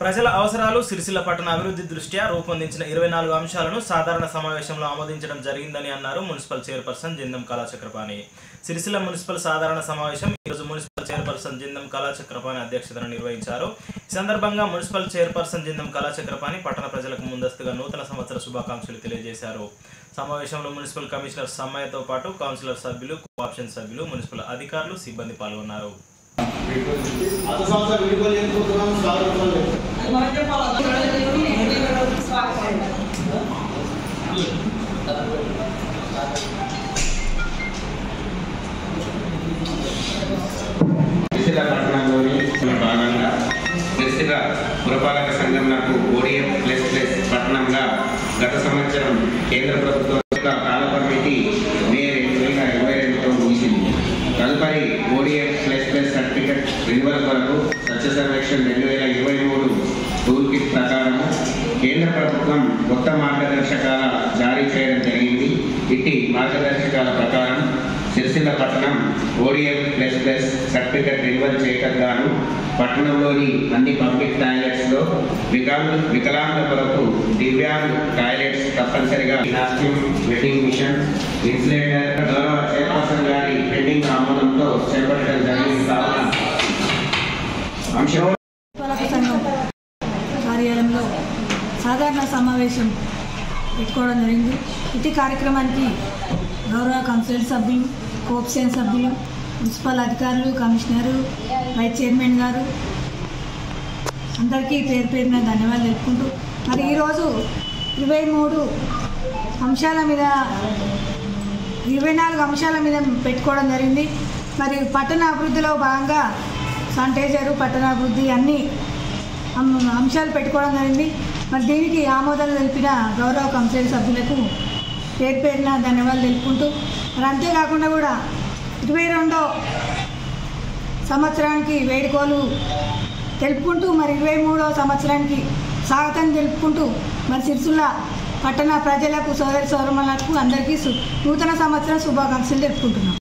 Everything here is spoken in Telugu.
ప్రజల అవసరాలు సిరిసిల్ల పట్టణ అభివృద్ధి దృష్ట్యా రూపొందించిన ఇరవై నాలుగు అంశాలను సాధారణ సమావేశంలో ఆమోదించడం జరిగిందని అన్నారు municipal chairperson Jindam Kalachakrapani Sircilla municipal సాధారణ సమావేశం ఈరోజు మున్సిపల్ చైర్పర్సన్ జిందం కళాచక్రపాణి అధ్యక్షతన నిర్వహించారు ఈ సందర్భంగా మున్సిపల్ చైర్పర్సన్ జిందం కళాచక్రపాణి పట్టణ ప్రజలకు ముందస్తుగా నూతన సంవత్సర శుభాకాంక్షలు తెలియజేశారు సమావేశంలో మున్సిపల్ కమిషనర్ సమ్మయ్యతో పాటు కౌన్సిలర్ సభ్యులు కోఆప్షన్ సభ్యులు మున్సిపల్ అధికారులు సిబ్బంది పాల్గొన్నారు అత సంవత్సరం వీడుకోలు చేసుకుంటున్నాం స్వాగతం లేదు సిరిసిల్ల పట్టణంలోని భాగంగా సిరిసిల్ల పురపాలక సంఘం నాకు ఓడిఎఫ్ ప్లస్ ప్లస్ పట్టణంగా గత సంవత్సరం కేంద్ర ప్రభుత్వం యొక్క కాలపరిమితి మే రెండు వేల ఇరవై రెండుతో ముగిసింది తదుపరి ODF plus plus certificate renewal కొరకు స్వచ్ఛ సర్వేక్షణ రెండు వేల ఇరవై మూడు టూల్ కిట్ ప్రకారం కేంద్ర ప్రభుత్వం కొత్త మార్గదర్శకాల జారీ చేయడం జరిగింది ఇట్టి మార్గదర్శకాల ప్రకారం సిరిసిల్ల పట్టణం ODF plus plus certificate renewal చేయటం గాను పట్టణంలోని అన్ని పబ్లిక్ టాయిలెట్స్ లో వికలాంగ వికలాంగ కొరకు దివ్యాంగ్ టాయిలెట్స్ తప్పనిసరిగా నాస్టింగ్ వెడ్డింగ్ మిషన్ ఇన్సులేటర్ గౌరవ చైర్పర్సన్ గారి పెండింగ్ ఆమోదంతో చేపట్టడం జరిగింది కావున అంశం పాలక సంఘం కార్యాలయంలో సాధారణ సమావేశం పెట్టుకోవడం జరిగింది ఇటు కార్యక్రమానికి గౌరవ కౌన్సిల్ సభ్యులు కోప్సేన్ సభ్యులు మున్సిపల్ అధికారులు కమిషనరు వైస్ చైర్మన్ గారు అందరికీ పేరు పేరున ధన్యవాదాలు తెలుపుకుంటూ మరి ఈరోజు ఇరవై మూడు అంశాల మీద ఇరవై నాలుగు అంశాల మీద పెట్టుకోవడం జరిగింది మరి పట్టణ అభివృద్ధిలో భాగంగా శానిటైజరు పట్టణాభివృద్ధి అన్ని అం- అంశాలు పెట్టుకోవడం జరిగింది మరి దీనికి ఆమోదం తెలిపిన గౌరవ కౌన్సిల్ సభ్యులకు పేరు పేరున ధన్యవాదాలు తెలుపుకుంటూ మరి అంతేకాకుండా కూడా ఇరవై రెండో సంవత్సరానికి వేడుకోలు తెలుపుకుంటూ మరి ఇరవై మూడో సంవత్సరానికి స్వాగతం తెలుపుకుంటూ మరి సిరిసిల్ల పట్టణ ప్రజలకు సోదరి సోదరులకు అందరికీ సు- నూతన సంవత్సరం శుభాకాంక్షలు తెలుపుకుంటున్నాం